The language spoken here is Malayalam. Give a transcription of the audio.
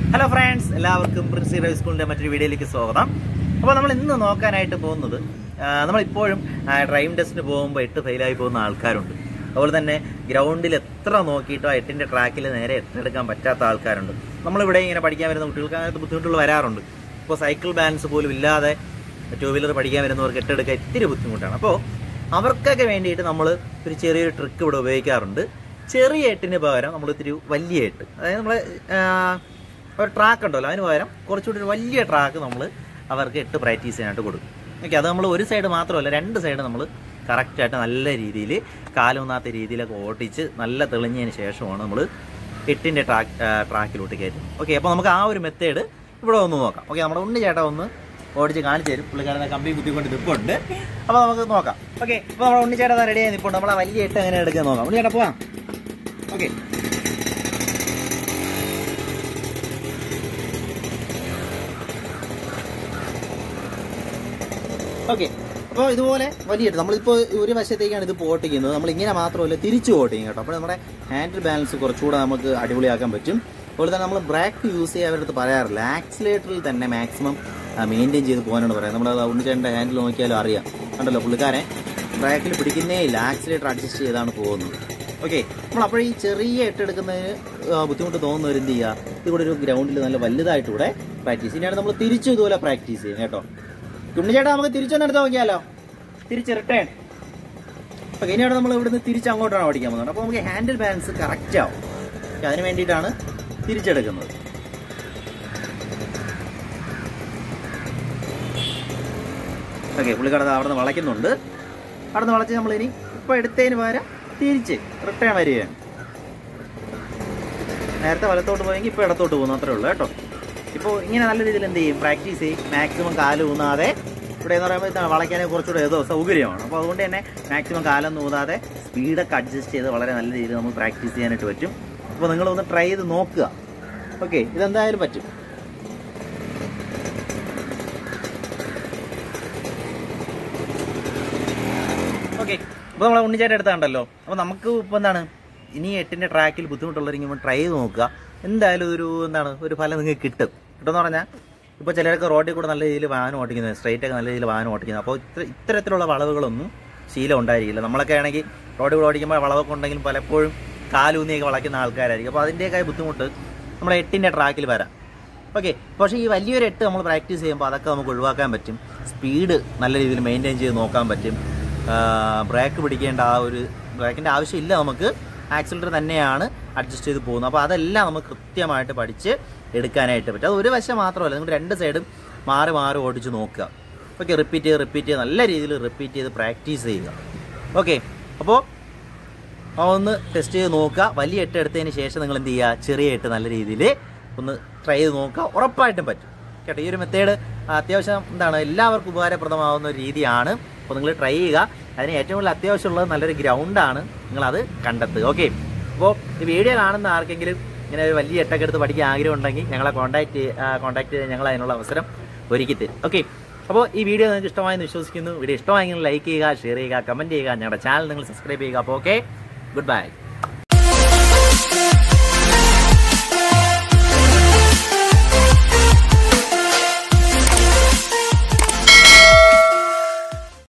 ഹലോ ഫ്രണ്ട്സ് എല്ലാവർക്കും പ്രിൻസി റൈവ് സ്കൂളിന്റെ മറ്റൊരു വീഡിയോയിലേക്ക് സ്വാഗതം അപ്പോൾ നമ്മൾ ഇന്ന് നോക്കാനായിട്ട് പോകുന്നത് ആ, നമ്മളിപ്പോഴും ആ, ഡ്രൈവിംഗ് ടെസ്റ്റിന് പോകുമ്പോൾ എട്ട് ഫെയിലായി പോകുന്ന ആൾക്കാരുണ്ട് അതുപോലെ തന്നെ ഗ്രൗണ്ടിൽ എത്ര നോക്കിയിട്ടോ ആ എട്ടിന്റെ ട്രാക്കിൽ നേരെ എട്ടെടുക്കാൻ പറ്റാത്ത ആൾക്കാരുണ്ട് നമ്മളിവിടെ ഇങ്ങനെ പഠിക്കാൻ വരുന്ന കുട്ടികൾക്ക് അങ്ങനത്തെ ബുദ്ധിമുട്ടുകൾ വരാറുണ്ട് ഇപ്പോൾ സൈക്കിൾ ബാലൻസ് പോലും ഇല്ലാതെ ടൂ വീലർ പഠിക്കാൻ വരുന്നവർക്ക് എട്ടെടുക്കാൻ ഇത്തിരി ബുദ്ധിമുട്ടാണ് അപ്പോൾ അവർക്കൊക്കെ വേണ്ടിയിട്ട് നമ്മൾ ഒരു ചെറിയൊരു ട്രിക്ക് ഇവിടെ ഉപയോഗിക്കാറുണ്ട് ചെറിയ എട്ടിന് പകരം നമ്മൾ ഇത്തിരി വലിയ എട്ട് അതായത് നമ്മൾ ഒരു ട്രാക്ക് ഉണ്ടല്ലോ അതിന് പകരം കുറച്ചുകൂടി ഒരു വലിയ ട്രാക്ക് നമ്മൾ അവർക്ക് എട്ട് പ്രാക്ടീസ് ചെയ്യാനായിട്ട് കൊടുക്കും ഓക്കെ അത് നമ്മൾ ഒരു സൈഡ് മാത്രമല്ല രണ്ട് സൈഡ് നമ്മൾ കറക്റ്റായിട്ട് നല്ല രീതിയിൽ കാലൊന്നാത്ത രീതിയിലൊക്കെ ഓട്ടിച്ച് നല്ല തെളിഞ്ഞതിന് ശേഷമാണ് നമ്മൾ എട്ടിൻ്റെ ട്രാക്ക് ട്രാക്കിലോട്ട് കയറ്റുന്നത് ഓക്കെ അപ്പോൾ നമുക്ക് ആ ഒരു മെത്തേഡ് ഇവിടെ ഒന്ന് നോക്കാം ഓക്കെ നമ്മുടെ ഉണ്ണി ചേട്ടാ ഒന്ന് ഓടിച്ച് കാണിച്ചു തരും പുള്ളിക്കാരനെ കമ്പി കുത്തിക്കൊണ്ട് നിൽപ്പുണ്ട് അപ്പോൾ നമുക്ക് നോക്കാം ഓക്കെ ഇപ്പോൾ നമ്മുടെ ഉണ്ണി ചേട്ടാ റെഡിയായി നിൽപ്പുണ്ട് നമ്മൾ ആ വലിയ എട്ട് എങ്ങനെ എടുക്കാൻ നോക്കാം ഉണ്ണി ചേട്ടാ പോവാം ഓക്കെ ഓക്കെ അപ്പോൾ ഇതുപോലെ വലിയ നമ്മളിപ്പോൾ ഒരു വശത്തേക്കാണ് ഇത് പോട്ടിക്കുന്നത് നമ്മൾ ഇങ്ങനെ മാത്രമല്ല തിരിച്ചു പോട്ടിങ് കേട്ടോ അപ്പോൾ നമ്മുടെ ഹാൻഡിൽ ബാലൻസ് കുറച്ചുകൂടെ നമുക്ക് അടിപൊളിയാക്കാൻ പറ്റും അതുപോലെ തന്നെ നമ്മൾ ബ്രേക്ക് യൂസ് ചെയ്യാൻ അവരുടെ അടുത്ത് പറയാറില്ല ആക്സിലേറ്ററിൽ തന്നെ മാക്സിമം മെയിൻറ്റെയിൻ ചെയ്ത് പോകാനാണ് പറയുന്നത് നമ്മൾ ഉണ്ണിച്ചേട്ടൻ്റെ ഹാൻഡിൽ നോക്കിയാലും അറിയാം കണ്ടല്ലോ പുള്ളിക്കാരൻ ബ്രേക്കിൽ പിടിക്കുന്നേ ഇല്ല ആക്സിലേറ്റർ അഡ്ജസ്റ്റ് ചെയ്താണ് പോകുന്നത് ഓക്കെ നമ്മൾ അപ്പോൾ ഈ ചെറിയ എട്ടെടുക്കുന്നതിന് ആ, ബുദ്ധിമുട്ട് തോന്നുന്നവർ എന്ത് ചെയ്യുക ഇവിടെ ഒരു ഗ്രൗണ്ടിൽ നല്ല വലുതായിട്ട് ഇവിടെ പ്രാക്ടീസ് ഇനിയാണ് നമ്മൾ തിരിച്ചും ഇതുപോലെ പ്രാക്ടീസ് ചെയ്യും കേട്ടോ ഉണ്ണിച്ചേട്ടാ നമുക്ക് തിരിച്ചൊന്ന് എടുത്ത് നോക്കിയാലോ തിരിച്ച് റിട്ടേൺ ഓക്കെ ഇനിയാണ് നമ്മൾ ഇവിടുന്ന് തിരിച്ച് അങ്ങോട്ടാണ് ഓടിക്കാൻ പോകുന്നത് അപ്പോൾ നമുക്ക് ഹാൻഡിൽ ബാലൻസ് കറക്റ്റ് ആവും ഓക്കെ, അതിന് വേണ്ടിയിട്ടാണ് തിരിച്ചെടുക്കുന്നത് ഓക്കെ പുള്ളിക്കടത് അവിടെ നിന്ന് വളയ്ക്കുന്നുണ്ട് അവിടെ നിന്ന് വളച്ച് നമ്മളിനി ഇപ്പോൾ എടുത്തതിന് പകരം തിരിച്ച് റിട്ടേൺ വരികയാണ് നേരത്തെ വലത്തോട്ട് പോയെങ്കിൽ ഇപ്പോൾ ഇടത്തോട്ട് പോകുന്നു അത്രേ ഉള്ളൂ കേട്ടോ ഇപ്പോൾ ഇങ്ങനെ നല്ല രീതിയിൽ എന്ത് ചെയ്യും പ്രാക്ടീസ് ചെയ്യും മാക്സിമം കാല് ഊന്നാതെ ഇവിടെ എന്ന് പറയുമ്പോൾ ഇതാണ് വളയ്ക്കാനേ കുറച്ചുകൂടെ ഏതോ സൗകര്യമാണ് അപ്പോൾ അതുകൊണ്ട് തന്നെ മാക്സിമം കാലൊന്നും ഊതാതെ സ്പീഡൊക്കെ അഡ്ജസ്റ്റ് ചെയ്ത് വളരെ നല്ല രീതിയിൽ നമുക്ക് പ്രാക്ടീസ് ചെയ്യാനായിട്ട് പറ്റും അപ്പോൾ നിങ്ങളൊന്ന് ട്രൈ ചെയ്ത് നോക്കുക ഓക്കെ ഇതെന്തായാലും പറ്റും ഓക്കെ അപ്പോൾ നമ്മളെ ഉണ്ണിച്ചേട്ടൻ എടുത്താണ്ടല്ലോ അപ്പോൾ നമുക്ക് ഇപ്പോൾ എന്താണ് ഇനി എട്ടിൻ്റെ ട്രാക്കിൽ ബുദ്ധിമുട്ടുള്ളവരെങ്കിൽ ട്രൈ ചെയ്ത് നോക്കുക എന്തായാലും ഒരു എന്താണ് ഒരു ഫലം നിങ്ങൾക്ക് കിട്ടും കിട്ടുമെന്ന് പറഞ്ഞാൽ ഇപ്പോൾ ചിലർക്ക് റോഡിൽ കൂടെ നല്ല രീതിയിൽ വാഹനം ഓടിക്കുന്നത് സ്ട്രൈറ്റ് ഒക്കെ നല്ല രീതിയിൽ വാഹനം ഓടിക്കുന്നത് അപ്പോൾ ഇത്ര ഇത്തരത്തിലുള്ള വളവുകളൊന്നും ശീലം ഉണ്ടായിരിക്കില്ല നമ്മളൊക്കെ ആണെങ്കിൽ റോഡിൽ കൂടെ ഓടിക്കുമ്പോൾ വളവൊക്കെ ഉണ്ടെങ്കിലും പലപ്പോഴും കാലൂന്നിയൊക്കെ വളയ്ക്കുന്ന ആൾക്കാരായിരിക്കും അപ്പോൾ അതിൻ്റെയൊക്കെ ബുദ്ധിമുട്ട് നമ്മുടെ എട്ടിൻ്റെ ട്രാക്കിൽ വരാം ഓക്കെ പക്ഷേ ഈ വലിയൊരു എട്ട് നമ്മൾ പ്രാക്ടീസ് ചെയ്യുമ്പോൾ അതൊക്കെ നമുക്ക് ഒഴിവാക്കാൻ പറ്റും സ്പീഡ് നല്ല രീതിയിൽ മെയിൻറ്റെയിൻ ചെയ്ത് നോക്കാൻ പറ്റും ബ്രേക്ക് പിടിക്കേണ്ട ആ ഒരു ബ്രേക്കിൻ്റെ ആവശ്യമില്ല നമുക്ക് ആക്സിലേറ്റർ തന്നെയാണ് അഡ്ജസ്റ്റ് ചെയ്ത് പോകുന്നത് അപ്പോൾ അതെല്ലാം നമുക്ക് കൃത്യമായിട്ട് പഠിച്ച് എടുക്കാനായിട്ട് പറ്റും അത് ഒരു വശം മാത്രമല്ല നിങ്ങൾ രണ്ട് സൈഡും മാറി മാറി ഓടിച്ച് നോക്കുക ഓക്കെ റിപ്പീറ്റ് ചെയ്ത് റിപ്പീറ്റ് ചെയ്ത് നല്ല രീതിയിൽ റിപ്പീറ്റ് ചെയ്ത് പ്രാക്ടീസ് ചെയ്യുക ഓക്കെ അപ്പോൾ ഒന്ന് ടെസ്റ്റ് ചെയ്ത് നോക്കുക വലിയ എട്ട് എടുത്തതിന് ശേഷം നിങ്ങൾ എന്ത് ചെയ്യുക ചെറിയ എട്ട് നല്ല രീതിയിൽ ഒന്ന് ട്രൈ ചെയ്ത് നോക്കുക ഉറപ്പായിട്ടും പറ്റും കേട്ടോ ഈ ഒരു മെത്തേഡ് അത്യാവശ്യം എന്താണ് എല്ലാവർക്കും ഉപകാരപ്രദമാവുന്ന ഒരു രീതിയാണ് അപ്പോൾ നിങ്ങൾ ട്രൈ ചെയ്യുക അതിന് ഏറ്റവും കൂടുതൽ അത്യാവശ്യമുള്ളത് നല്ലൊരു ഗ്രൗണ്ടാണ് നിങ്ങളത് കണ്ടെത്തുക ഓക്കെ അപ്പോൾ ഈ വീഡിയോ കാണുന്ന ആർക്കെങ്കിലും ഇങ്ങനെ ഒരു വലിയ എട്ടൊക്കെ എടുത്ത് പഠിക്കാൻ ആഗ്രഹം ഉണ്ടെങ്കിൽ ഞങ്ങളെ കോൺടാക്ട് കോൺടാക്ട് ചെയ്ത് ഞങ്ങൾ അതിനുള്ള അവസരം ഒരുക്കി തരും ഓക്കെ അപ്പോൾ ഈ വീഡിയോ നിങ്ങൾക്ക് ഇഷ്ടമായെന്ന് വിശ്വസിക്കുന്നു വീഡിയോ ഇഷ്ടമായെങ്കിൽ ലൈക്ക് ചെയ്യുക ഷെയർ ചെയ്യുക കമൻറ്റ് ചെയ്യുക ഞങ്ങളുടെ ചാനൽ നിങ്ങൾ സബ്സ്ക്രൈബ് ചെയ്യുക അപ്പോൾ ഓക്കെ ഗുഡ് ബൈ